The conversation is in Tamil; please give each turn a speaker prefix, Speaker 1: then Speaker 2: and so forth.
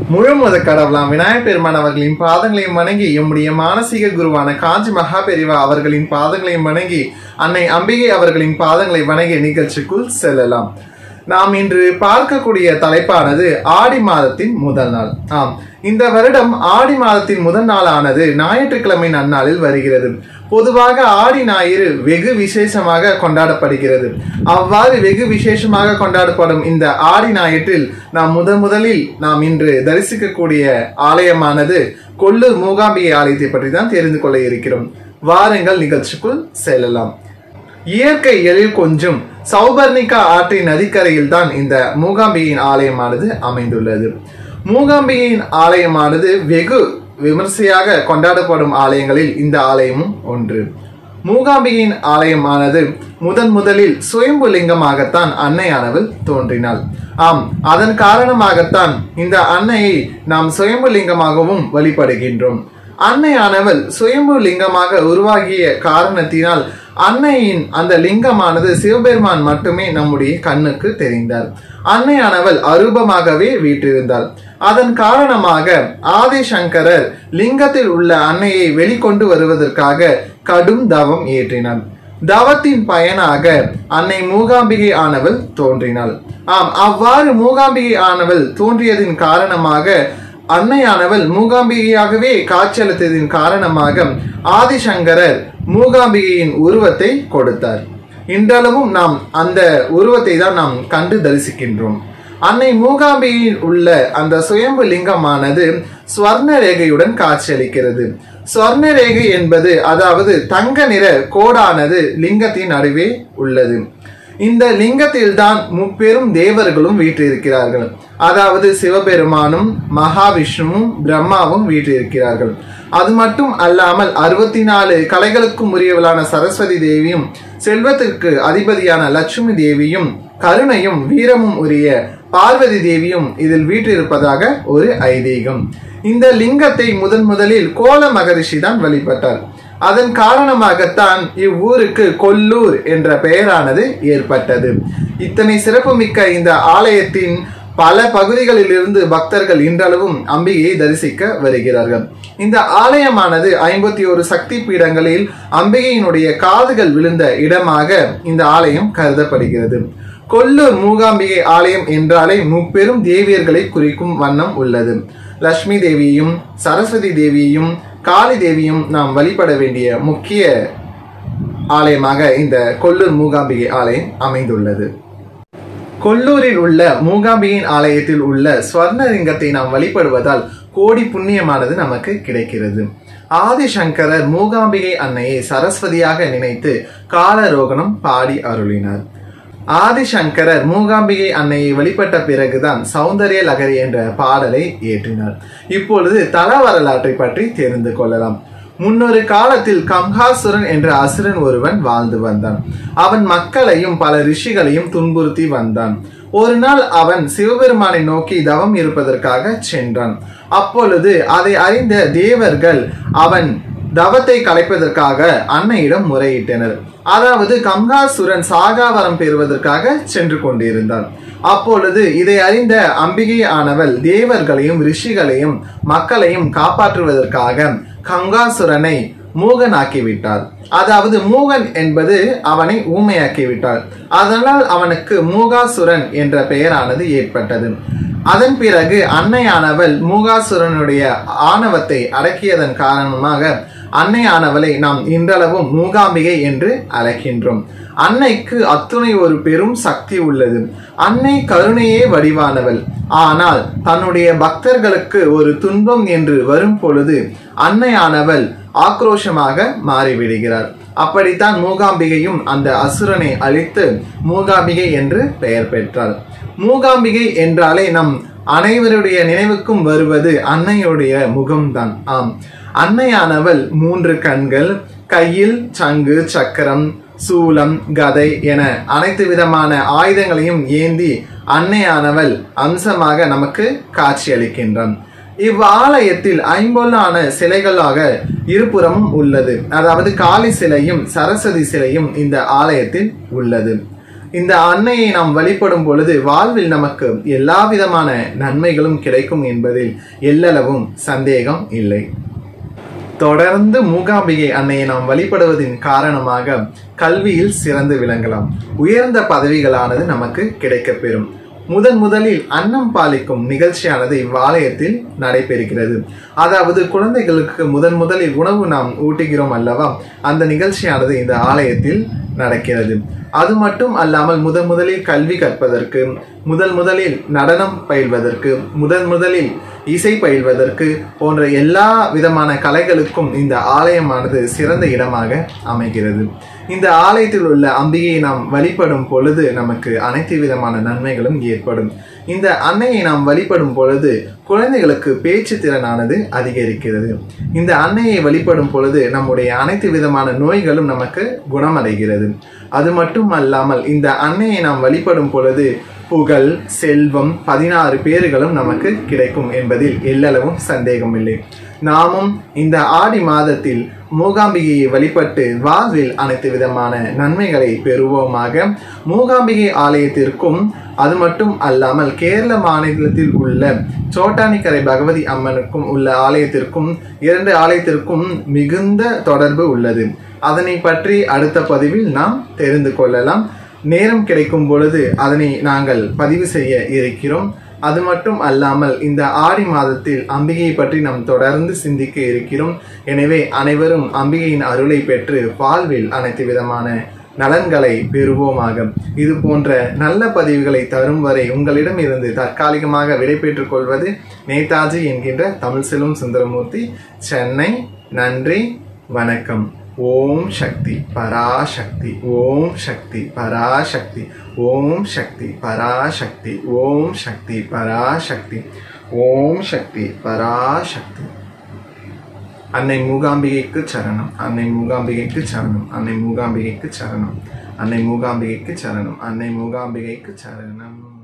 Speaker 1: முழுமுத கடவுளாம் விநாயகப் பெருமான் அவர்களின் பாதங்களையும் வணங்கி எம்முடைய மானசீக குருவான காஞ்சி மகா பெரிவா அவர்களின் பாதங்களையும் வணங்கி அன்னை அம்பிகை அவர்களின் பாதங்களை வணங்கி நிகழ்ச்சிக்குள் செல்லலாம் நாம் இன்று பார்க்கக்கூடிய தலைப்பானது ஆடி மாதத்தின் முதல் நாள் ஆம் இந்த வருடம் ஆடி மாதத்தின் முதல் நாளானது ஞாயிற்றுக்கிழமை நன்னாளில் வருகிறது பொதுவாக ஆடி ஞாயிறு வெகு விசேஷமாக கொண்டாடப்படுகிறது அவ்வாறு வெகு விசேஷமாக கொண்டாடப்படும் இந்த ஆடி ஞாயிற்றில் நாம் முதன் முதலில் நாம் இன்று தரிசிக்கக்கூடிய ஆலயமானது கொல்லூர் மூகாம்பிகை ஆலயத்தை பற்றி தான் தெரிந்து கொள்ள இருக்கிறோம் வாருங்கள் நிகழ்ச்சிக்குள் செல்லலாம் இயற்கை எழில் கொஞ்சம் சௌபர்ணிகா ஆற்றின் நதிக்கரையில் தான் இந்த மூகாம்பிகையின் ஆலயமானது அமைந்துள்ளது மூகாம்பிகையின் ஆலயமானது வெகு விமர்சையாக கொண்டாடப்படும் ஆலயங்களில் இந்த ஆலயமும் ஒன்று மூகாம்பிகையின் ஆலயமானது முதன் முதலில் சுயம்பு லிங்கமாகத்தான் அன்னையானவள் தோன்றினாள் ஆம் அதன் காரணமாகத்தான் இந்த அன்னையை நாம் சுயம்பு லிங்கமாகவும் வழிபடுகின்றோம் அன்னையானவள் சுயம்பு லிங்கமாக உருவாகிய காரணத்தினால் அன்னையின் அந்த லிங்கமானது சிவபெருமான் மட்டுமே நம்முடைய கண்ணுக்கு தெரிந்தார் அன்னையானவள் அரூபமாகவே வீற்றிருந்தாள் அதன் காரணமாக ஆதிசங்கரர் லிங்கத்தில் உள்ள அன்னையை வெளிக்கொண்டு வருவதற்காக கடும் தவம் ஏற்றினார் தவத்தின் பயனாக அன்னை மூகாம்பிகை ஆனவள் தோன்றினாள் ஆம் அவ்வாறு மூகாம்பிகை ஆனவள் தோன்றியதின் காரணமாக அன்னையானவள் மூகாம்பிகையாகவே காட்சியளித்ததின் காரணமாக ஆதிசங்கரர் மூகாம்பிகையின் உருவத்தை கொடுத்தார் இன்றளவும் நாம் அந்த உருவத்தை தான் நாம் கண்டு தரிசிக்கின்றோம் அன்னை மூகாம்பிகையில் உள்ள அந்த சுயம்பு லிங்கமானது ஸ்வர்ண ரேகையுடன் காட்சியளிக்கிறது ஸ்வர்ண ரேகை என்பது அதாவது தங்க நிற கோடானது லிங்கத்தின் நடுவே உள்ளது இந்த லிங்கத்தில் தான் முப்பெரும் தேவர்களும் வீற்றிருக்கிறார்கள் அதாவது சிவபெருமானும் மகாவிஷ்ணுவும் பிரம்மாவும் வீற்றிருக்கிறார்கள் அது மட்டும் அல்லாமல் அறுபத்தி நாலு கலைகளுக்கும் உரியவளான சரஸ்வதி தேவியும் செல்வத்திற்கு அதிபதியான லட்சுமி தேவியும் கருணையும் வீரமும் உரிய பார்வதி தேவியும் இதில் வீற்றிருப்பதாக ஒரு ஐதீகம் இந்த லிங்கத்தை முதன் முதலில் கோல மகரிஷி தான் வழிபட்டார் அதன் காரணமாகத்தான் இவ்வூருக்கு கொல்லூர் என்ற பெயரானது ஏற்பட்டது இத்தனை சிறப்புமிக்க இந்த ஆலயத்தின் பல பகுதிகளிலிருந்து பக்தர்கள் இன்றளவும் அம்பிகையை தரிசிக்க வருகிறார்கள் இந்த ஆலயமானது ஐம்பத்தி ஒரு சக்தி பீடங்களில் அம்பிகையினுடைய காதுகள் விழுந்த இடமாக இந்த ஆலயம் கருதப்படுகிறது கொல்லூர் மூகாம்பிகை ஆலயம் என்றாலே முப்பெரும் தேவியர்களை குறிக்கும் வண்ணம் உள்ளது லட்சுமி தேவியையும் சரஸ்வதி தேவியையும் காளி தேவியும் நாம் வழிபட வேண்டிய முக்கிய ஆலயமாக இந்த கொல்லூர் மூகாம்பிகை ஆலயம் அமைந்துள்ளது கொல்லூரில் உள்ள மூகாம்பிகையின் ஆலயத்தில் உள்ள ஸ்வர்ணலிங்கத்தை நாம் வழிபடுவதால் கோடி புண்ணியமானது நமக்கு கிடைக்கிறது ஆதிசங்கரர் மூகாம்பிகை அன்னையை சரஸ்வதியாக நினைத்து காலரோகணம் பாடி அருளினார் ஆதிசங்கரர் மூகாம்பிகை அன்னையை வழிபட்ட பிறகுதான் சௌந்தரிய லகரி என்ற பாடலை ஏற்றினார் இப்பொழுது தல வரலாற்றை பற்றி தெரிந்து கொள்ளலாம் முன்னொரு காலத்தில் கம்ஹாசுரன் என்ற அசுரன் ஒருவன் வாழ்ந்து வந்தான் அவன் மக்களையும் பல ரிஷிகளையும் துன்புறுத்தி வந்தான் ஒரு நாள் அவன் சிவபெருமானை நோக்கி தவம் இருப்பதற்காக சென்றான் அப்பொழுது அதை அறிந்த தேவர்கள் அவன் தவத்தை கலைப்பதற்காக அன்னையிடம் முறையிட்டனர் அதாவது கம்ஹாசுரன் சாகாவரம் பெறுவதற்காக சென்று கொண்டிருந்தான் அப்பொழுது இதை அறிந்த அம்பிகை ஆனவள் தேவர்களையும் ரிஷிகளையும் மக்களையும் காப்பாற்றுவதற்காக கங்காசுரனை மூகனாக்கிவிட்டார் அதாவது மூகன் என்பது அவனை ஊமையாக்கிவிட்டார் அதனால் அவனுக்கு மூகாசுரன் என்ற பெயரானது ஏற்பட்டது அதன் பிறகு அன்னையானவள் மூகாசுரனுடைய ஆணவத்தை அடக்கியதன் காரணமாக அன்னையானவளை நாம் இன்றளவும் மூகாம்பிகை என்று அழைக்கின்றோம் அன்னைக்கு அத்துணை ஒரு பெரும் சக்தி உள்ளது அன்னை கருணையே வடிவானவள் ஆனால் தன்னுடைய பக்தர்களுக்கு ஒரு துன்பம் என்று வரும் பொழுது அன்னையானவள் ஆக்ரோஷமாக மாறிவிடுகிறார் அப்படித்தான் மூகாம்பிகையும் அந்த அசுரனை அழித்து மூகாம்பிகை என்று பெயர் பெற்றாள் மூகாம்பிகை என்றாலே நம் அனைவருடைய நினைவுக்கும் வருவது அன்னையுடைய முகம்தான் ஆம் அன்னையானவள் மூன்று கண்கள் கையில் சங்கு சக்கரம் சூலம் கதை என அனைத்து விதமான ஆயுதங்களையும் ஏந்தி அன்னையானவள் அம்சமாக நமக்கு காட்சியளிக்கின்றான் இவ்வாலயத்தில் ஐம்பொல்லான சிலைகளாக இருபுறமும் உள்ளது அதாவது காளி சிலையும் சரஸ்வதி சிலையும் இந்த ஆலயத்தில் உள்ளது இந்த அன்னையை நாம் வழிபடும் பொழுது வாழ்வில் நமக்கு எல்லா விதமான நன்மைகளும் கிடைக்கும் என்பதில் எல்லளவும் சந்தேகம் இல்லை தொடர்ந்து மூகாம்பிகை அன்னையை நாம் வழிபடுவதின் காரணமாக கல்வியில் சிறந்து விளங்கலாம் உயர்ந்த பதவிகளானது நமக்கு கிடைக்கப்பெறும் முதன் முதலில் அன்னம் பாலிக்கும் நிகழ்ச்சியானது இவ்வாலயத்தில் நடைபெறுகிறது அதாவது குழந்தைகளுக்கு முதன் முதலில் உணவு நாம் ஊட்டுகிறோம் அல்லவா அந்த நிகழ்ச்சியானது இந்த ஆலயத்தில் நடக்கிறது அது மட்டும் அல்லாமல் முதன் முதலில் கல்வி கற்பதற்கு முதல் முதலில் நடனம் பயில்வதற்கு முதன் முதலில் இசை பயில்வதற்கு போன்ற எல்லா விதமான கலைகளுக்கும் இந்த ஆலயமானது சிறந்த இடமாக அமைகிறது இந்த ஆலயத்தில் உள்ள அம்பிகையை நாம் வழிபடும் பொழுது நமக்கு அனைத்து விதமான நன்மைகளும் ஏற்படும் இந்த அன்னையை நாம் வழிபடும் பொழுது குழந்தைகளுக்கு பேச்சு திறனானது அதிகரிக்கிறது இந்த அன்னையை வழிபடும் பொழுது நம்முடைய அனைத்து விதமான நோய்களும் நமக்கு குணமடைகிறது அது மட்டும் அல்லாமல் இந்த அன்னையை நாம் வழிபடும் பொழுது புகழ் செல்வம் பதினாறு பேர்களும் நமக்கு கிடைக்கும் என்பதில் எல்லளவும் சந்தேகமில்லை நாமும் இந்த ஆடி மாதத்தில் மூகாம்பிகையை வழிபட்டு வாழ்வில் அனைத்து விதமான நன்மைகளை பெறுவோமாக மூகாம்பிகை ஆலயத்திற்கும் அது மட்டும் அல்லாமல் கேரள மாநிலத்தில் உள்ள சோட்டானிக்கரை பகவதி அம்மனுக்கும் உள்ள ஆலயத்திற்கும் இரண்டு ஆலயத்திற்கும் மிகுந்த தொடர்பு உள்ளது அதனை பற்றி அடுத்த பதிவில் நாம் தெரிந்து கொள்ளலாம் நேரம் கிடைக்கும் பொழுது அதனை நாங்கள் பதிவு செய்ய இருக்கிறோம் அது மட்டும் அல்லாமல் இந்த ஆடி மாதத்தில் அம்பிகையை பற்றி நாம் தொடர்ந்து சிந்திக்க இருக்கிறோம் எனவே அனைவரும் அம்பிகையின் அருளை பெற்று வாழ்வில் அனைத்து விதமான நலன்களை பெறுவோமாக இது போன்ற நல்ல பதிவுகளை தரும் வரை உங்களிடம் இருந்து தற்காலிகமாக விடைபெற்றுக் கொள்வது நேதாஜி என்கின்ற தமிழ் செல்வம் சுந்தரமூர்த்தி சென்னை நன்றி வணக்கம் ஓம் சக்தி பராசக்தி ஓம் சக்தி பராசக்தி ஓம் சக்தி பராசக்தி ஓம் சக்தி பராசக்தி ஓம் சக்தி பராசக்தி அன்னை மூகாம்பிகைக்கு சரணம் அன்னை மூகாம்பிகைக்கு சரணம் அன்னை மூகாம்பிகைக்கு சரணம் அன்னை மூகாம்பிகைக்கு சரணம் அன்னை மூகாம்பிகைக்கு சரணம்